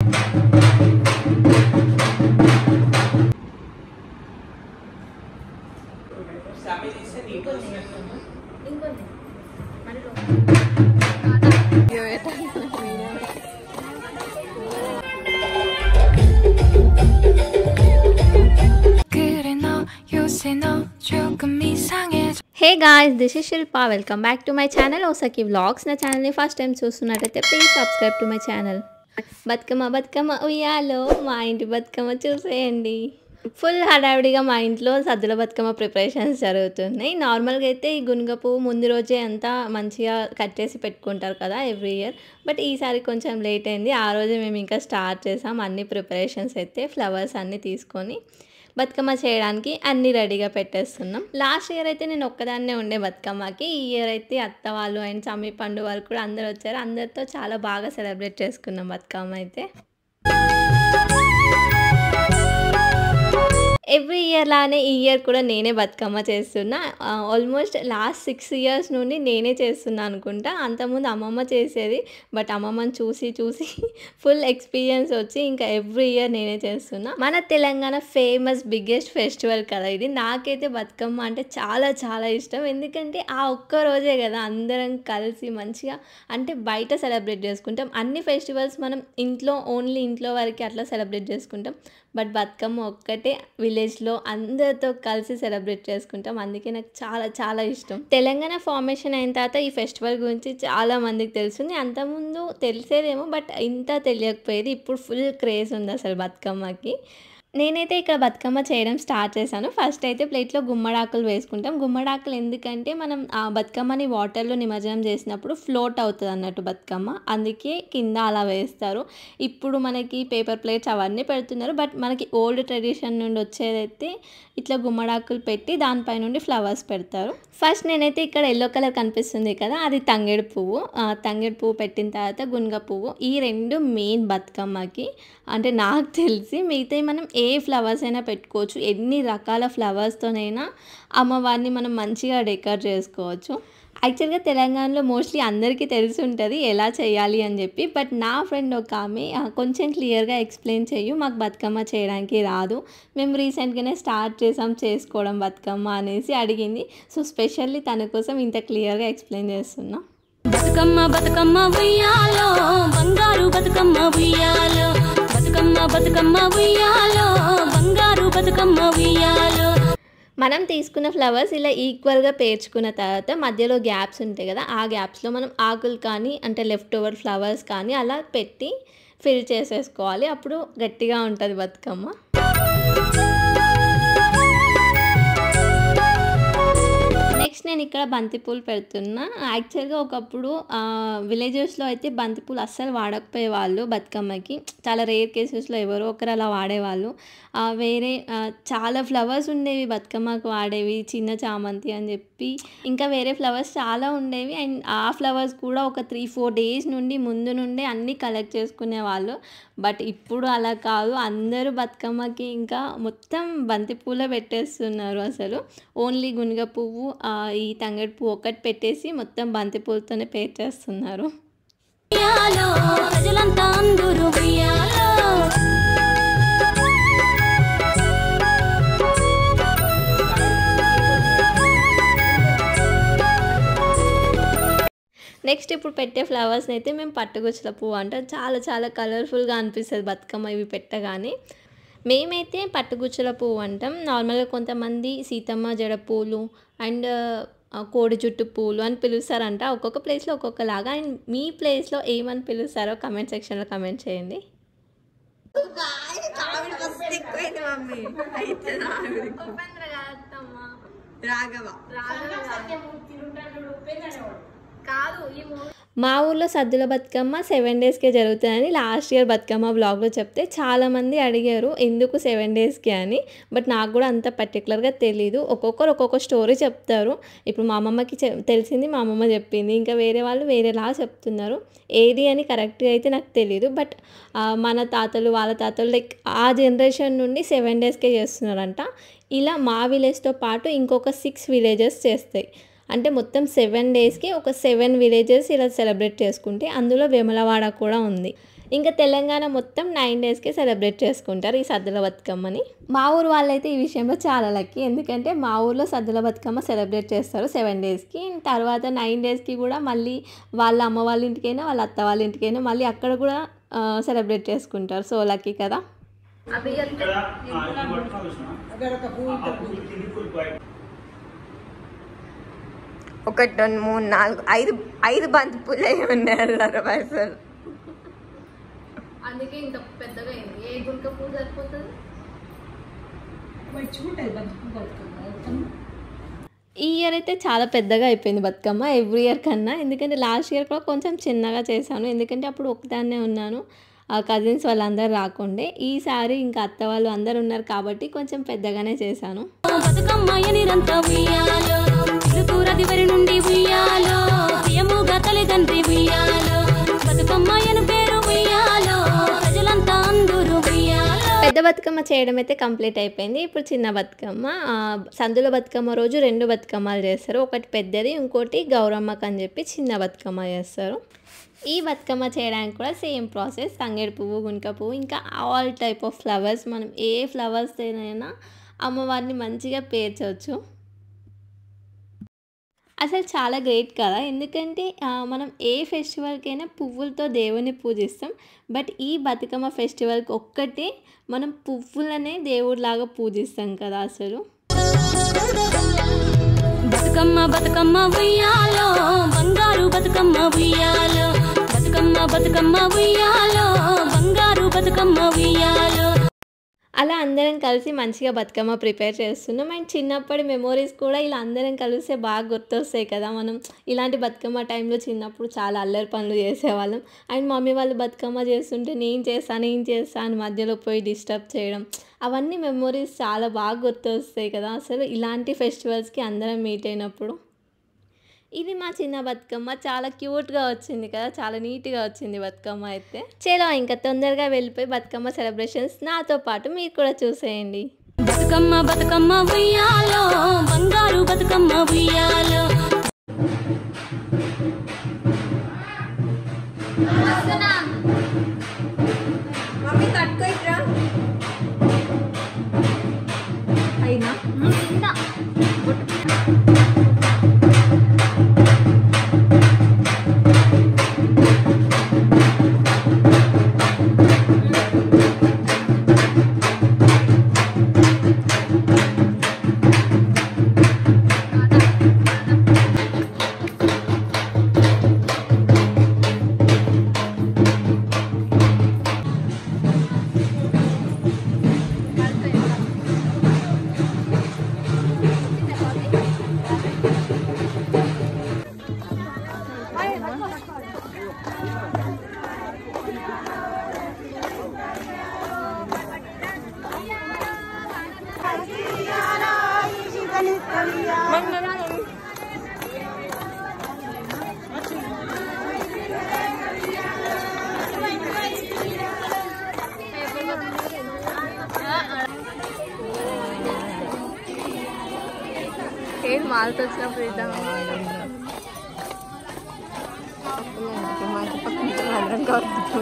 그래 너 요새 너 조금 이상해져 hey guys this is Shilpa welcome back to my channel Osaki vlogs నా ఛానల్ని first time చూస్తున్నట్టయితే please subscribe to my channel Bathukamma Bathukamma ఉయ్యాలో మా ఇంటి బతుకమ్మ చూసేయండి ఫుల్ హడావిడిగా మా ఇంట్లో సద్దుల బతుకమ్మ ప్రిపరేషన్స్ జరుగుతున్నాయి నార్మల్గా అయితే ఈ గునుగ పువ్వు ముందు రోజే అంతా మంచిగా కట్ చేసి పెట్టుకుంటారు కదా ఎవ్రీ ఇయర్ బట్ ఈసారి కొంచెం లేట్ అయింది ఆ రోజే మేము ఇంకా స్టార్ట్ చేసాం అన్ని ప్రిపరేషన్స్ అయితే ఫ్లవర్స్ అన్నీ తీసుకొని బతుకమ్మ చేయడానికి అన్నీ రెడీగా పెట్టేస్తున్నాం లాస్ట్ ఇయర్ అయితే నేను ఒక్కదాన్నే ఉండే బతుకమ్మకి ఈ ఇయర్ అయితే అత్త వాళ్ళు అండ్ సమ్మి పండు వాళ్ళు కూడా అందరు వచ్చారు అందరితో చాలా బాగా సెలబ్రేట్ చేసుకున్నాం బతుకమ్మ అయితే ఎవ్రీ ఇయర్ లానే ఈ ఇయర్ కూడా నేనే బతుకమ్మ చేస్తున్నా ఆల్మోస్ట్ లాస్ట్ సిక్స్ ఇయర్స్ నుండి నేనే చేస్తున్నా అనుకుంటా అంతకుముందు అమ్మమ్మ చేసేది బట్ అమ్మమ్మని చూసి చూసి ఫుల్ ఎక్స్పీరియన్స్ వచ్చి ఇంకా ఎవ్రీ ఇయర్ నేనే చేస్తున్నా మన తెలంగాణ ఫేమస్ బిగ్గెస్ట్ ఫెస్టివల్ కదా ఇది నాకైతే బతుకమ్మ అంటే చాలా చాలా ఇష్టం ఎందుకంటే ఆ ఒక్క రోజే కదా అందరం కలిసి మంచిగా అంటే బయట సెలబ్రేట్ చేసుకుంటాం అన్ని ఫెస్టివల్స్ మనం ఇంట్లో ఓన్లీ ఇంట్లో వరకు అట్లా సెలబ్రేట్ చేసుకుంటాం బట్ బతుకమ్మ ఒక్కటే విలేజ్లో అందరితో కలిసి సెలబ్రేట్ చేసుకుంటాం అందుకే నాకు చాలా చాలా ఇష్టం తెలంగాణ ఫార్మేషన్ అయిన తర్వాత ఈ ఫెస్టివల్ గురించి చాలా మందికి తెలుస్తుంది అంతకుముందు తెలిసేదేమో బట్ ఇంత తెలియకపోయేది ఇప్పుడు ఫుల్ క్రేజ్ ఉంది అసలు బతుకమ్మకి నేనైతే ఇక్కడ బతుకమ్మ చేయడం స్టార్ట్ చేశాను ఫస్ట్ అయితే ప్లేట్లో గుమ్మడాకులు వేసుకుంటాం గుమ్మడాకులు ఎందుకంటే మనం ఆ బతుకమ్మని వాటర్లో నిమజ్జనం చేసినప్పుడు ఫ్లోట్ అవుతుంది అన్నట్టు బతుకమ్మ అందుకే కింద అలా వేస్తారు ఇప్పుడు మనకి పేపర్ ప్లేట్స్ అవన్నీ పెడుతున్నారు బట్ మనకి ఓల్డ్ ట్రెడిషన్ నుండి వచ్చేదైతే ఇట్లా గుమ్మడాకులు పెట్టి దానిపై నుండి ఫ్లవర్స్ పెడతారు ఫస్ట్ నేనైతే ఇక్కడ ఎల్లో కలర్ కనిపిస్తుంది కదా అది తంగేడు పువ్వు ఆ, తంగేడు పువ్వు పెట్టిన తర్వాత గునుగ పువ్వు ఈ రెండు మెయిన్ బతుకమ్మకి అంటే నాకు తెలిసి మిగతాయి మనం ఏ ఫ్లవర్స్ అయినా పెట్టుకోవచ్చు ఎన్ని రకాల ఫ్లవర్స్తోనైనా అమ్మవారిని మనం మంచిగా డెకర్ చేసుకోవచ్చు యాక్చువల్గా తెలంగాణలో మోస్ట్లీ అందరికీ తెలిసి ఉంటుంది ఎలా చేయాలి అని చెప్పి బట్ నా ఫ్రెండ్ ఒక ఆమె ఆ, కొంచెం క్లియర్గా ఎక్స్ప్లెయిన్ చేయు మాకు బతుకమ్మ చేయడానికి రాదు మేము రీసెంట్గానే స్టార్ట్ చేసాం చేసుకోవడం బతుకమ్మ అనేసి అడిగింది సో స్పెషల్లీ తన కోసం ఇంత క్లియర్గా ఎక్స్ప్లెయిన్ చేస్తున్నా బతుకమ్మ బతుకమ్మ ఉయ్యాలో బంగారు బతుకమ్మ ఉయ్యాలో బతుకమ్మ బతుకమ్మ ఉయ్యాలో బంగారు బతుకమ్మ ఉయ్యాలో మనం తీసుకున్న ఫ్లవర్స్ ఇలా ఈక్వల్గా పేర్చుకున్న తర్వాత మధ్యలో గ్యాప్స్ ఉంటాయి కదా ఆ గ్యాప్స్లో మనం ఆకులు కానీ అంటే లెఫ్ట్ ఓవర్ ఫ్లవర్స్ కానీ అలా పెట్టి ఫిల్ చేసేసుకోవాలి అప్పుడు గట్టిగా ఉంటుంది బతుకమ్మ నెక్స్ట్ నేను ఇక్కడ బంతిపూలు పెడుతున్నా యాక్చువల్గా ఒకప్పుడు విలేజెస్లో అయితే బంతిపూలు అస్సలు వాడకపోయేవాళ్ళు బతుకమ్మకి చాలా రేర్ కేసెస్లో ఎవరో ఒకరు అలా వాడేవాళ్ళు ఆ, వేరే ఆ, చాలా ఫ్లవర్స్ ఉండేవి బతుకమ్మకు వాడేవి చిన్న చామంతి అని చెప్పి ఇంకా వేరే ఫ్లవర్స్ చాలా ఉండేవి అండ్ ఆ ఫ్లవర్స్ కూడా ఒక త్రీ ఫోర్ డేస్ నుండి ముందు నుండే అన్నీ కలెక్ట్ చేసుకునేవాళ్ళు బట్ ఇప్పుడు అలా కాదు అందరూ బతుకమ్మకి ఇంకా మొత్తం బంతి పూలే పెట్టేస్తున్నారు అసలు ఓన్లీ గునుగ పువ్వు ఆ, ఈ తంగడి పువ్వు ఒకటి పెట్టేసి మొత్తం బంతి పూలతోనే పేర్చేస్తున్నారు ఉయ్యాలో ప్రజలంతా అందరూ ఉయ్యాలో నెక్స్ట్ ఇప్పుడు పెట్టే ఫ్లవర్స్ని అయితే మేము పట్టుగుచ్చుల పువ్వు అంటాం చాలా చాలా కలర్ఫుల్గా అనిపిస్తుంది బతుకమ్మ ఇవి పెట్టగానే మేమైతే పట్టుగుచ్చుల పువ్వు అంటాం నార్మల్గా కొంతమంది సీతమ్మ జడ పూలు అండ్ కోడి జుట్టు పూలు అని పిలుస్తారంట ఒక్కొక్క ప్లేస్లో ఒక్కొక్కలాగా అండ్ మీ ప్లేస్లో ఏమని పిలుస్తారో కమెంట్ సెక్షన్లో కమెంట్ చేయండి మా ఊర్లో సద్దుల బతుకమ్మ సెవెన్ డేస్కే జరుగుతుందని లాస్ట్ ఇయర్ బతుకమ్మ బ్లాగ్లో చెప్తే చాలామంది అడిగారు ఎందుకు సెవెన్ డేస్కి అని బట్ నాకు కూడా అంత పర్టికులర్గా తెలీదు ఒక్కొక్కరు ఒక్కొక్క స్టోరీ చెప్తారు ఇప్పుడు మా అమ్మమ్మకి చె- తెలిసింది మా అమ్మమ్మ చెప్పింది ఇంకా వేరే వాళ్ళు వేరేలా చెప్తున్నారు ఏది అని కరెక్ట్గా అయితే నాకు తెలియదు బట్ ఆ, మన తాతలు వాళ్ళ తాతలు లైక్ ఆ జనరేషన్ నుండి సెవెన్ డేస్కే చేస్తున్నారంట ఇలా మా విలేజ్తో పాటు ఇంకొక సిక్స్ విలేజెస్ చేస్తాయి అంటే మొత్తం సెవెన్ డేస్కి ఒక సెవెన్ విలేజెస్ ఇలా సెలబ్రేట్ చేసుకుంటే అందులో వేములవాడ కూడా ఉంది ఇంకా తెలంగాణ మొత్తం నైన్ డేస్కే సెలబ్రేట్ చేసుకుంటారు ఈ సద్దుల బతుకమ్మని మా ఊరు వాళ్ళైతే ఈ విషయంలో చాలా లక్కీ ఎందుకంటే మా ఊర్లో సద్దుల బతుకమ్మ సెలబ్రేట్ చేస్తారు సెవెన్ డేస్కి తర్వాత నైన్ డేస్కి కూడా మళ్ళీ వాళ్ళ అమ్మ వాళ్ళ ఇంటికైనా వాళ్ళ అత్త వాళ్ళ ఇంటికైనా మళ్ళీ అక్కడ కూడా సెలబ్రేట్ చేసుకుంటారు సో లక్కీ కదా ఒకటి రెండు మూడు నాలుగు ఐదు ఐదు బంతి పూలే ఉన్నాయి పైసలు అందుకే ఇంత పెద్దగా అయింది ఏ గుంక పూజ సరిపోతుంది ఈ ఇయర్ అయితే చాలా పెద్దగా అయిపోయింది బతుకమ్మ ఎవ్రీ ఇయర్ కన్నా ఎందుకంటే లాస్ట్ ఇయర్ కూడా కొంచెం చిన్నగా చేశాను ఎందుకంటే అప్పుడు ఒకదాన్నే ఉన్నాను ఆ కజిన్స్ వాళ్ళందరూ రాకుండే ఈసారి ఇంకా అత్త వాళ్ళు అందరు ఉన్నారు కాబట్టి కొంచెం పెద్దగానే చేశాను బతుకమ్మాయ నిరంత ఉయ్యాలో ఇరుకూర దివరి నుండి ఉయ్యాలో ప్రియముగా తల్లిదండ్రి ఉయ్యాలో బతుకమ్మాయను పేరు ఉయ్యాలో ప్రజలంతా అందరూ ఉయ్యాలో పెద్ద బతుకమ్మ చేయడం అయితే కంప్లీట్ అయిపోయింది ఇప్పుడు చిన్న బతుకమ్మ ఆ, సందుల బతుకమ్మ రోజు రెండు బతుకమ్మలు చేస్తారు ఒకటి పెద్దది ఇంకోటి గౌరమ్మకి అని చెప్పి చిన్న బతుకమ్మ చేస్తారు ఈ బతుకమ్మ చేయడానికి కూడా సేమ్ ప్రాసెస్ తంగేడు పువ్వు గుంక పువ్వు ఇంకా ఆల్ టైప్ ఆఫ్ ఫ్లవర్స్ మనం ఏ ఫ్లవర్స్ అయినా అమ్మవారిని మంచిగా పేర్చవచ్చు అసలు చాలా గ్రేట్ కదా ఎందుకంటే ఆ, మనం ఏ ఫెస్టివల్కైనా పువ్వులతో దేవుని పూజిస్తాం బట్ ఈ బతుకమ్మ ఫెస్టివల్కి ఒక్కటే మనం పువ్వులనే దేవుడిలాగా పూజిస్తాం కదా అసలు బతుకమ్మ బతుకమ్మ ఉయ్యాలో బంగారు బతుకమ్మ ఉయ్యాలో బతుకమ్మ బతుకమ్మ ఉయ్యాలో బంగారు బతుకమ్మ ఉయ్యాలో అలా అందరం కలిసి మంచిగా బతుకమ్మ ప్రిపేర్ చేస్తున్నాం అండ్ చిన్నప్పటి మెమోరీస్ కూడా ఇలా అందరం కలిస్తే బాగా గుర్తొస్తాయి కదా మనం ఇలాంటి బతుకమ్మ టైంలో చిన్నప్పుడు చాలా అల్లరి పనులు చేసేవాళ్ళం అండ్ మమ్మీ వాళ్ళు బతుకమ్మ చేస్తుంటే నేను చేస్తాను నేను చేస్తాను అని మధ్యలో పోయి డిస్టర్బ్ చేయడం అవన్నీ మెమోరీస్ చాలా బాగా గుర్తొస్తాయి కదా అసలు ఇలాంటి ఫెస్టివల్స్కి అందరం మీట్ అయినప్పుడు ఇది మా చిన్న బతుకమ్మ చాలా క్యూట్గా వచ్చింది కదా చాలా నీట్గా వచ్చింది బతుకమ్మ అయితే చలో ఇంకా తొందరగా వెళ్ళిపోయి బతుకమ్మ సెలబ్రేషన్స్ నాతో పాటు మీరు కూడా చూసేయండి బతుకమ్మ బతుకమ్మ ఉయ్యాలో బంగారు బతుకమ్మ ఉయ్యాలో అయినా ఏం మాలతో వచ్చినప్పుడు ఇద్దాం అందరం కలుగుతాం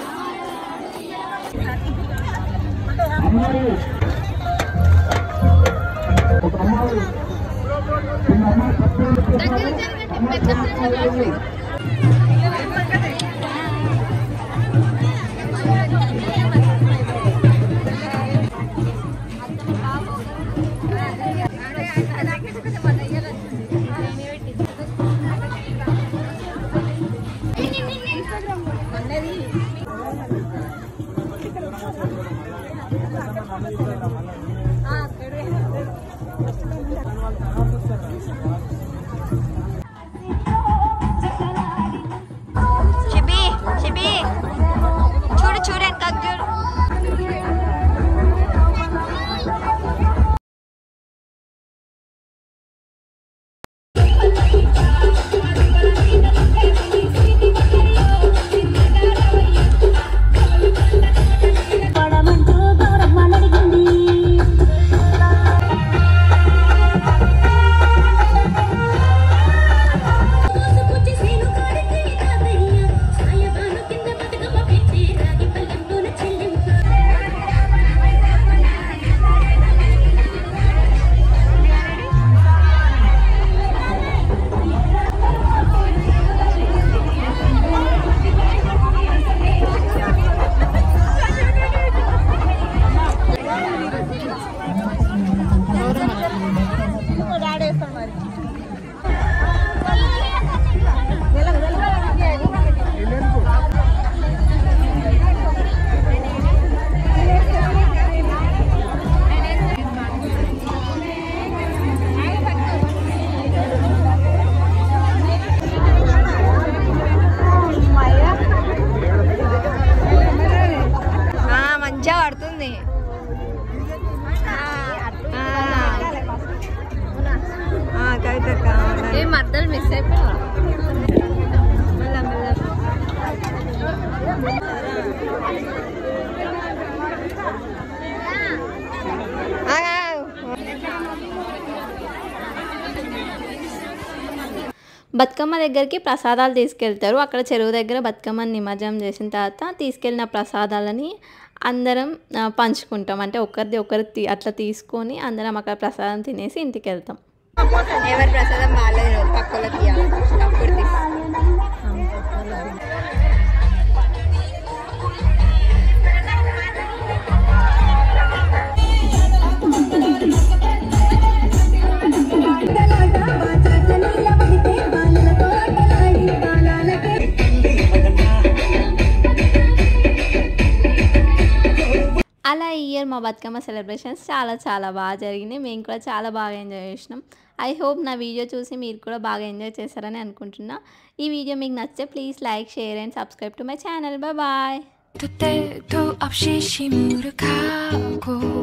షిబి షిబి చూడు చూడు వెనకాల చూడు పడమంటూ గౌరమ్మనడిగింది మోసుకొచ్చి సేను కాడికి తాతయ్య సాయబాను కింద బతుకమ్మ పెట్టి బతుకమ్మ దగ్గరికి ప్రసాదాలు తీసుకెళ్తారు అక్కడ చెరువు దగ్గర బతుకమ్మని నిమజ్జనం చేసిన తర్వాత తీసుకెళ్ళిన ప్రసాదాలని అందరం ఆ, పంచుకుంటాం అంటే ఒకరిది ఒకరు తీ- అట్లా తీసుకొని అందరం అక్కడ ప్రసాదం తినేసి ఇంటికి వెళ్తాం ఎవరి ప్రసాదం బాగాలేదు పక్కలకి అప్పుడు తీసి అలా ఈ ఇయర్ మా బతుకమ్మ సెలబ్రేషన్స్ చాలా చాలా బాగా జరిగినాయి మేము కూడా చాలా బాగా ఎంజాయ్ చేసినాం ఐ హోప్ నా వీడియో చూసి మీరు కూడా బాగా ఎంజాయ్ చేశారని అనుకుంటున్నా ఈ వీడియో మీకు నచ్చితే please like share and subscribe to my channel bye bye 또 때도 없이 시무룩하고